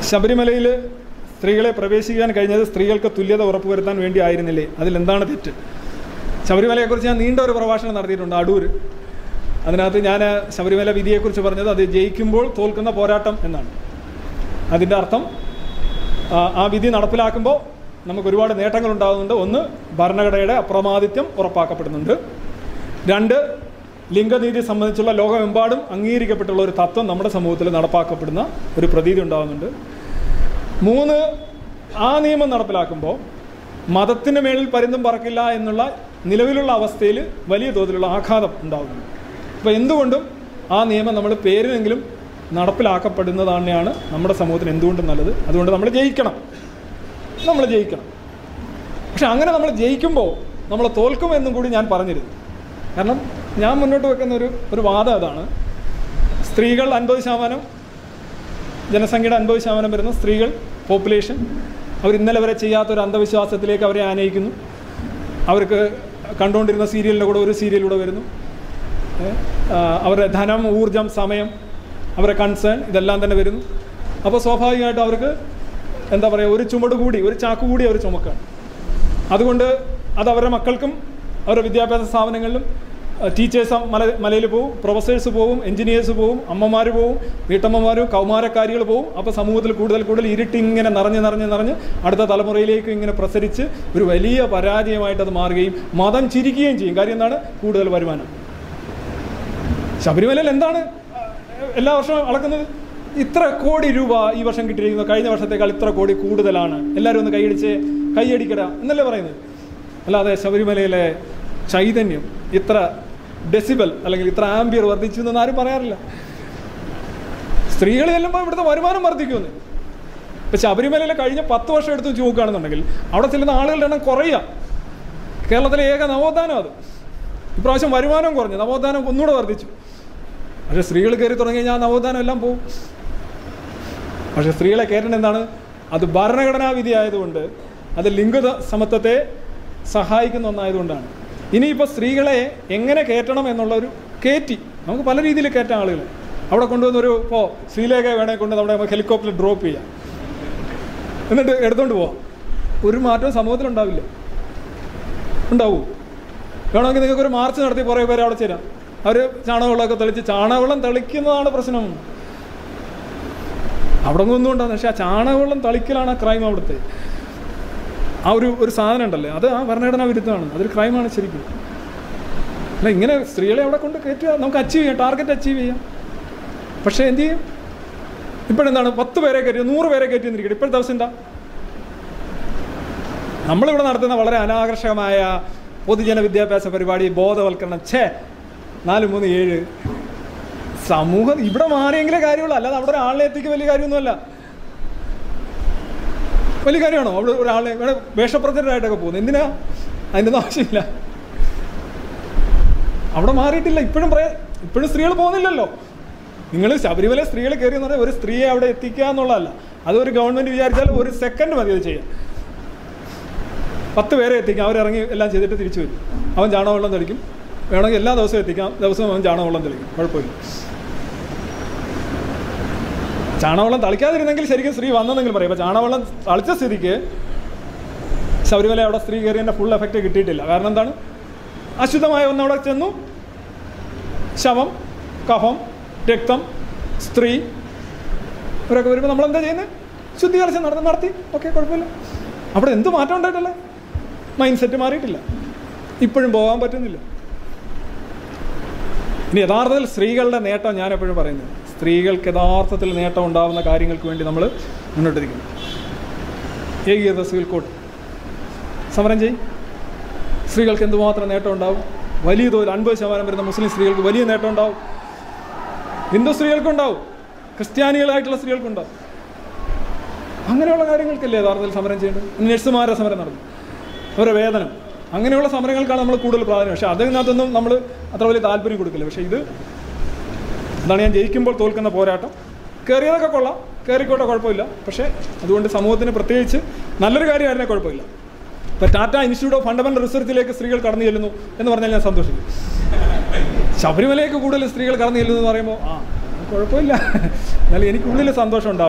ശബരിമലയിൽ സ്ത്രീകളെ പ്രവേശിക്കാൻ കഴിഞ്ഞത് സ്ത്രീകൾക്ക് തുല്യത ഉറപ്പുവരുത്താൻ വേണ്ടി ആയിരുന്നില്ലേ അതിലെന്താണ് തെറ്റ് ശബരിമലയെക്കുറിച്ച് ഞാൻ നീണ്ട ഒരു പ്രഭാഷണം നടത്തിയിട്ടുണ്ട് അടൂർ അതിനകത്ത് ഞാൻ ശബരിമല വിധിയെക്കുറിച്ച് പറഞ്ഞത് അത് ജയിക്കുമ്പോൾ തോൽക്കുന്ന പോരാട്ടം എന്നാണ് അതിൻ്റെ അർത്ഥം ആ, ആ വിധി നടപ്പിലാക്കുമ്പോൾ നമുക്ക് ഒരുപാട് നേട്ടങ്ങൾ ഉണ്ടാകുന്നുണ്ട് ഒന്ന് ഭരണഘടനയുടെ അപ്രമാദിത്യം ഉറപ്പാക്കപ്പെടുന്നുണ്ട് രണ്ട് ലിംഗനീതി സംബന്ധിച്ചുള്ള ലോകമെമ്പാടും അംഗീകരിക്കപ്പെട്ടുള്ള ഒരു തത്വം നമ്മുടെ സമൂഹത്തിൽ നടപ്പാക്കപ്പെടുന്ന ഒരു പ്രതീതി ഉണ്ടാകുന്നുണ്ട് മൂന്ന് ആ നിയമം നടപ്പിലാക്കുമ്പോൾ മതത്തിന് മേളിൽ പരുന്തും പറക്കില്ല എന്നുള്ള നിലവിലുള്ള അവസ്ഥയിൽ വലിയ തോതിലുള്ള ആഘാതം ഉണ്ടാകുന്നുണ്ട് അപ്പോൾ എന്തുകൊണ്ടും ആ നിയമം നമ്മൾ പേരിനെങ്കിലും നടപ്പിലാക്കപ്പെടുന്നത് തന്നെയാണ് നമ്മുടെ സമൂഹത്തിന് എന്തുകൊണ്ടും നല്ലത് അതുകൊണ്ട് നമ്മൾ ജയിക്കണം നമ്മൾ ജയിക്കണം പക്ഷെ അങ്ങനെ നമ്മൾ ജയിക്കുമ്പോൾ നമ്മൾ തോൽക്കുമെന്നും കൂടി ഞാൻ പറഞ്ഞിരുന്നു കാരണം ഞാൻ മുന്നോട്ട് വെക്കുന്ന ഒരു ഒരു വാദം അതാണ് സ്ത്രീകൾ അൻപത് ശതമാനം ജനസംഖ്യയുടെ അൻപത് ശതമാനം വരുന്ന സ്ത്രീകൾ പോപ്പുലേഷൻ അവർ ഇന്നലെ വരെ ചെയ്യാത്തൊരു അന്ധവിശ്വാസത്തിലേക്ക് അവരെ ആനയിക്കുന്നു അവർക്ക് കണ്ടുകൊണ്ടിരുന്ന സീരിയലിൻ്റെ കൂടെ ഒരു സീരിയലൂടെ വരുന്നു ഏ? ആ, അവരുടെ ധനം ഊർജം സമയം അവരുടെ കൺസേൺ ഇതെല്ലാം തന്നെ വരുന്നു അപ്പോൾ സ്വാഭാവികമായിട്ടും അവർക്ക് എന്താ പറയുക ഒരു ചുമട് കൂടി ഒരു ചാക്ക് കൂടി അവർ ചുമക്കുകയാണ് അതുകൊണ്ട് അത് അവരുടെ മക്കൾക്കും അവരുടെ വിദ്യാഭ്യാസ സ്ഥാപനങ്ങളിലും ടീച്ചേഴ്സ് മല മലയിൽ പോവും പ്രൊഫസേഴ്സ് പോവും എഞ്ചിനീയേഴ്സ് പോവും അമ്മമാർ പോവും വീട്ടമ്മമാരും കൗമാരക്കാരികൾ പോവും അപ്പോൾ സമൂഹത്തിൽ കൂടുതൽ കൂടുതൽ ഇരുട്ടി ഇങ്ങനെ നിറഞ്ഞ് നിറഞ്ഞ് നിറഞ്ഞ് അടുത്ത തലമുറയിലേക്ക് ഇങ്ങനെ പ്രസരിച്ച് ഒരു വലിയ പരാജയമായിട്ട് അത് മാറുകയും മതം ചിരിക്കുകയും ചെയ്യും കാര്യം എന്താണ് കൂടുതൽ വരുമാനം ശബരിമലയിൽ എന്താണ് എല്ലാ വർഷവും അളക്കുന്നത് ഇത്ര കോടി രൂപ ഈ വർഷം കിട്ടിയിരിക്കുന്നത് കഴിഞ്ഞ വർഷത്തേക്കാൾ ഇത്ര കോടി കൂടുതലാണ് എല്ലാവരും ഒന്ന് കൈയടിച്ച് കൈയടിക്കട എന്നല്ലേ പറയുന്നത് അല്ലാതെ ശബരിമലയിലെ ചൈതന്യം ഇത്ര ഡെസിബൽ അല്ലെങ്കിൽ ഇത്ര ആംബിയർ വർദ്ധിച്ചു എന്നൊന്നും ആരും പറയാറില്ല സ്ത്രീകൾ ചെല്ലുമ്പോൾ ഇവിടുത്തെ വരുമാനം വർദ്ധിക്കുമെന്ന് ഇപ്പം ശബരിമലയിലെ കഴിഞ്ഞ പത്ത് വർഷം എടുത്ത് വെച്ച് നോക്കുകയാണെന്നുണ്ടെങ്കിൽ അവിടെ ചെല്ലുന്ന ആളുകളുടെ എണ്ണം കുറയുക കേരളത്തിലെ ഏക നവോത്ഥാനം അത് ഇപ്രാവശ്യം വരുമാനം കുറഞ്ഞു നവോത്ഥാനം ഒന്നുകൂടെ വർദ്ധിച്ചു പക്ഷേ സ്ത്രീകൾ കയറി തുടങ്ങി കഴിഞ്ഞാൽ ആ നവോത്ഥാനം എല്ലാം പോകും പക്ഷേ സ്ത്രീകളെ കയറ്റേണ്ട എന്താണ് അത് ഭരണഘടനാ വിധി ആയതുകൊണ്ട് അത് ലിംഗ സമത്വത്തെ സഹായിക്കുന്ന ഒന്നായതുകൊണ്ടാണ് ഇനിയിപ്പോൾ സ്ത്രീകളെ എങ്ങനെ കയറ്റണം എന്നുള്ള ഒരു കയറ്റി നമുക്ക് പല രീതിയിൽ കയറ്റാം ആളുകളെ അവിടെ കൊണ്ടുവന്നൊരു ഇപ്പോൾ ശ്രീലേഖ വേണേ കൊണ്ട് നമ്മുടെ നമുക്ക് ഹെലികോപ്റ്ററിൽ ഡ്രോപ്പ് ചെയ്യാം എന്നിട്ട് എടുത്തുകൊണ്ട് പോവാം ഒരു മാറ്റവും സമൂഹത്തിലുണ്ടാവില്ല ഉണ്ടാവും വേണമെങ്കിൽ നിങ്ങൾക്ക് ഒരു മാർച്ച് നടത്തി കുറേ പേര് അവിടെ ചേരാം അവർ ചാണകവെള്ളമൊക്കെ തെളിച്ച് ചാണകവെള്ളം തെളിക്കുന്നതാണ് പ്രശ്നം അവിടെ ഒന്നും ഉണ്ടാകും പക്ഷെ ആ ചാണകവെള്ളം തളിക്കലാണ് ആ ക്രൈം അവിടുത്തെ ആ ഒരു ഒരു സാധനം ഉണ്ടല്ലേ അത് ആ ഭരണഘടനാ വിരുദ്ധമാണ് അതൊരു ക്രൈമാണ് ശരിക്കും അല്ല ഇങ്ങനെ സ്ത്രീകളെ അവിടെ കൊണ്ട് കയറ്റുക നമുക്ക് അച്ചീവ് ചെയ്യാം ടാർഗറ്റ് അച്ചീവ് ചെയ്യാം പക്ഷേ എന്ത് ചെയ്യും ഇപ്പോഴെന്താണ് പത്ത് പേരെ കയറ്റി നൂറ് പേരെ കയറ്റി എന്നിരിക്കട്ടെ ഇപ്പോഴത്തെ ദിവസം എന്താ നമ്മളിവിടെ നടത്തുന്ന വളരെ അനാകർഷകമായ പൊതുജന വിദ്യാഭ്യാസ പരിപാടി ബോധവൽക്കരണം ഛേ നാല് മൂന്ന് ഏഴ് സമൂഹം ഇവിടെ മാറിയെങ്കിലേ കാര്യമുള്ളൂ അല്ലാതെ അവിടെ ഒരാളിനെ എത്തിക്കുക വലിയ കാര്യമൊന്നുമല്ല വലിയ കാര്യമാണോ അവിടെ ഒരാളെ ഇവിടെ വേഷപ്രചരണമായിട്ടൊക്കെ പോകുന്നത് എന്തിനാ അതിൻ്റെ ഒന്നും ആവശ്യമില്ല അവിടെ മാറിയിട്ടില്ല ഇപ്പോഴും പറയാ ഇപ്പോഴും സ്ത്രീകൾ പോകുന്നില്ലല്ലോ നിങ്ങൾ ശബരിമല സ്ത്രീകൾ കയറി എന്ന് പറഞ്ഞാൽ ഒരു സ്ത്രീയെ അവിടെ എത്തിക്കുക എന്നുള്ളതല്ല അത് ഒരു ഗവൺമെൻറ് വിചാരിച്ചാൽ ഒരു സെക്കൻഡ് മതി അത് ചെയ്യാൻ പത്ത് പേരെ എത്തിക്കാം അവരിറങ്ങി എല്ലാം ചെയ്തിട്ട് തിരിച്ചു വരും അവൻ ചാണകവെള്ളം തെളിക്കും വേണമെങ്കിൽ എല്ലാ ദിവസവും എത്തിക്കാം ദിവസവും അവൻ ചാണകവെള്ളം തെളിക്കും കുഴപ്പമില്ല ചാണകവെള്ളം തളിക്കാതിരുന്നെങ്കിൽ ശരിക്കും സ്ത്രീ വന്നെന്നെങ്കിൽ പറയും അപ്പോൾ ചാണകവെള്ളം തളിച്ച സ്ഥിതിക്ക് ശബരിമല അവിടെ സ്ത്രീ കയറിയതിൻ്റെ ഫുൾ എഫക്റ്റ് കിട്ടിയിട്ടില്ല കാരണം എന്താണ് അശുദ്ധമായ ഒന്ന് അവിടെ ചെന്നു ശവം കഫം രക്തം സ്ത്രീ ഇവരൊക്കെ വരുമ്പോൾ നമ്മൾ എന്താ ചെയ്യുന്നത് ശുദ്ധീകരണം നടത്തി നടത്തി ഓക്കെ കുഴപ്പമില്ല അവിടെ എന്ത് മാറ്റം ഉണ്ടായിട്ടല്ലേ മൈൻഡ് സെറ്റ് മാറിയിട്ടില്ല ഇപ്പോഴും പോകാൻ പറ്റുന്നില്ല ഇനി യഥാർത്ഥത്തിൽ സ്ത്രീകളുടെ നേട്ടം ഞാൻ എപ്പോഴും പറയുന്നത് സ്ത്രീകൾക്ക് യഥാർത്ഥത്തിൽ നേട്ടം ഉണ്ടാകുന്ന കാര്യങ്ങൾക്ക് വേണ്ടി നമ്മൾ മുന്നോട്ടിരിക്കുന്നു ഏകീകൃത സിവിൽ കോഡ് സമരം ചെയ്യും സ്ത്രീകൾക്ക് എന്തുമാത്രം നേട്ടം ഉണ്ടാവും വലിയ തോതിൽ അൻപത് ശതമാനം വരുന്ന മുസ്ലിം സ്ത്രീകൾക്ക് വലിയ നേട്ടം ഉണ്ടാവും ഹിന്ദു സ്ത്രീകൾക്കുണ്ടാവും ക്രിസ്ത്യാനികളായിട്ടുള്ള സ്ത്രീകൾക്കുണ്ടാവും അങ്ങനെയുള്ള കാര്യങ്ങൾക്കല്ലേ യഥാർത്ഥത്തിൽ സമരം ചെയ്യേണ്ടത് നഴ്സുമാരുടെ സമരം നടന്നു അവരുടെ വേതനം അങ്ങനെയുള്ള സമരങ്ങൾക്കാണ് നമ്മൾ കൂടുതൽ പ്രാധാന്യം പക്ഷേ അതിനകത്തൊന്നും നമ്മൾ അത്ര വലിയ താല്പര്യം കൊടുക്കില്ല പക്ഷേ ഇത് എന്താണ് ഞാൻ ജയിക്കുമ്പോൾ തോൽക്കുന്ന പോരാട്ടം കയറിയതൊക്കെ കൊള്ളാം കയറിക്കോട്ടെ കുഴപ്പമില്ല പക്ഷേ അതുകൊണ്ട് സമൂഹത്തിന് പ്രത്യേകിച്ച് നല്ലൊരു കാര്യമായിരുന്നേ കുഴപ്പമില്ല ഇപ്പോൾ ടാറ്റ ഇൻസ്റ്റിറ്റ്യൂട്ട് ഓഫ് ഫണ്ടമെൻ്റൽ റിസർച്ചിലേക്ക് സ്ത്രീകൾ കടന്നു ചെല്ലുന്നു എന്ന് പറഞ്ഞാൽ ഞാൻ സന്തോഷിക്കും ശബരിമലയ്ക്ക് കൂടുതൽ സ്ത്രീകൾ കടന്നു ചെല്ലുന്നു എന്ന് പറയുമ്പോൾ ആ കുഴപ്പമില്ല എന്നാലും എനിക്കുള്ളിൽ സന്തോഷം ഉണ്ടാവും